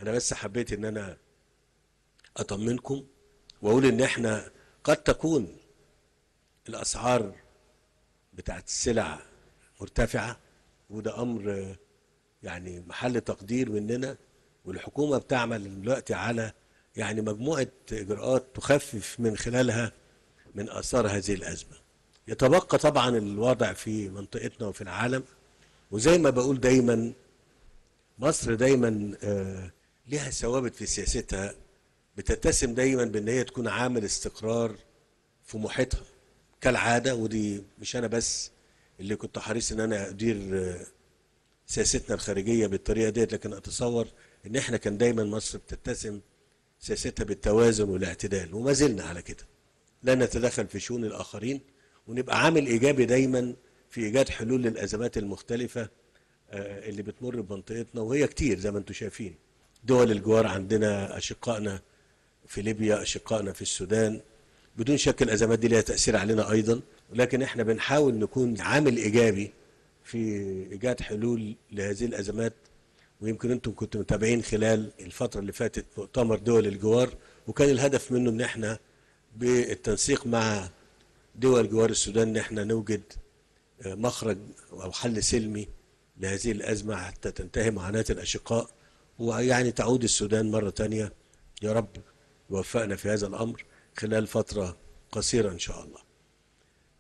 انا بس حبيت ان انا اطمنكم واقول ان احنا قد تكون الاسعار بتاعت السلع مرتفعه وده امر آه، يعني محل تقدير مننا والحكومه بتعمل دلوقتي على يعني مجموعه اجراءات تخفف من خلالها من اثار هذه الازمه. يتبقى طبعا الوضع في منطقتنا وفي العالم وزي ما بقول دايما مصر دايما آه، ليها ثوابت في سياستها بتتسم دايما بان هي تكون عامل استقرار في محيطها كالعاده ودي مش انا بس اللي كنت حريص ان انا ادير آه، سياستنا الخارجيه بالطريقه ديت لكن اتصور ان احنا كان دايما مصر بتتسم سياستها بالتوازن والاعتدال وما زلنا على كده لا نتدخل في شؤون الاخرين ونبقى عامل ايجابي دايما في ايجاد حلول للازمات المختلفه آه، اللي بتمر بمنطقتنا وهي كتير زي ما انتم شايفين دول الجوار عندنا اشقائنا في ليبيا اشقائنا في السودان بدون شك الازمات دي لها تاثير علينا ايضا ولكن احنا بنحاول نكون عامل ايجابي في ايجاد حلول لهذه الازمات ويمكن انتم كنتم متابعين خلال الفتره اللي فاتت مؤتمر دول الجوار وكان الهدف منه ان احنا بالتنسيق مع دول جوار السودان ان احنا نوجد آه، مخرج او حل سلمي لهذه الازمه حتى تنتهي معاناه الاشقاء ويعني تعود السودان مره تانية يا رب يوفقنا في هذا الامر خلال فتره قصيره ان شاء الله